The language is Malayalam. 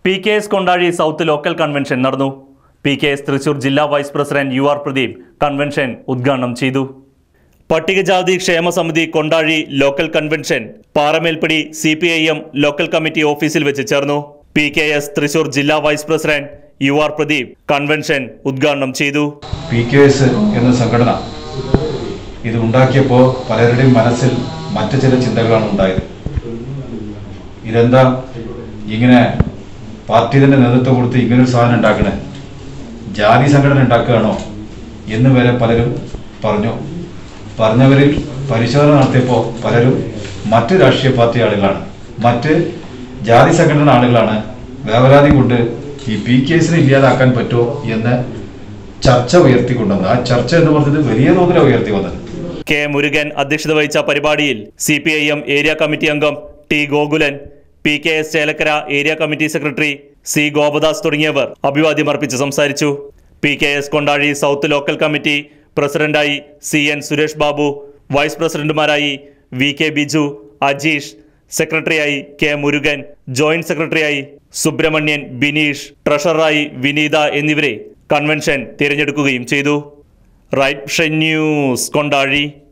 P K S Kondazhi south local convention നടന്നു പി കെ എസ് തൃശൂർ ജില്ലാ vice president U R Pradeep convention ഉദ്ഘാടനം ചെയ്തു പട്ടികജാതി ക്ഷേമ സമിതി Kondazhi local convention Paramelppadi C P I M local committee ഓഫീസിൽ വെച്ച് ചേർന്നു പി കെ എസ് തൃശൂർ ജില്ലാ vice president U R Pradeep convention ഉദ്ഘാടനം ചെയ്തു പി കെ എസ് എന്ന സംഘടന ഇത് ഉണ്ടാക്കിയപ്പോൾ പലരുടെയും മനസ്സിൽ മറ്റു ചില ചിന്തകളാണ് ഉണ്ടായത് ഇതെന്താ ഇങ്ങനെ പാർട്ടി തന്നെ നേതൃത്വം കൊടുത്ത് ഇങ്ങനൊരു സാധനം ഉണ്ടാക്കണേ ജാതി സംഘടന ഉണ്ടാക്കുകയാണോ എന്ന് വരെ പലരും പറഞ്ഞു പറഞ്ഞവരിൽ പരിശോധന നടത്തിയപ്പോൾ പലരും മറ്റ് രാഷ്ട്രീയ പാർട്ടി ആളുകളാണ് മറ്റ് ജാതി സംഘടന ആളുകളാണ് വേവലാതി കൊണ്ട് ഈ പി കേസിനെ ഇല്ലാതാക്കാൻ പറ്റുമോ എന്ന് ചർച്ച ഉയർത്തിക്കൊണ്ടുവന്നത് ആ ചർച്ച എന്ന് പറഞ്ഞത് വലിയ തോതിലാണ് ഉയർത്തി വന്നത് കെ മുരുകൻ അധ്യക്ഷത വഹിച്ച പരിപാടിയിൽ C P I M area committee അംഗം T Gokulan P K S Chelakkara area committee secretary C Gopadas തുടങ്ങിയവർ അഭിവാദ്യം അർപ്പിച്ച് സംസാരിച്ചു P K S Kondazhi south local committee പ്രസിഡന്റായി C N Suresh Babu vice പ്രസിഡന്റുമാരായി വി കെ ബിജു അജീഷ് സെക്രട്ടറിയായി കെ മുരുകൻ ജോയിന്റ് സെക്രട്ടറിയായി സുബ്രഹ്മണ്യൻ ബിനീഷ് ട്രഷററായി വിനീത എന്നിവരെ കൺവെൻഷൻ തിരഞ്ഞെടുക്കുകയും ചെയ്തു റൈറ്റ് ന്യൂസ് കൊണ്ടാഴി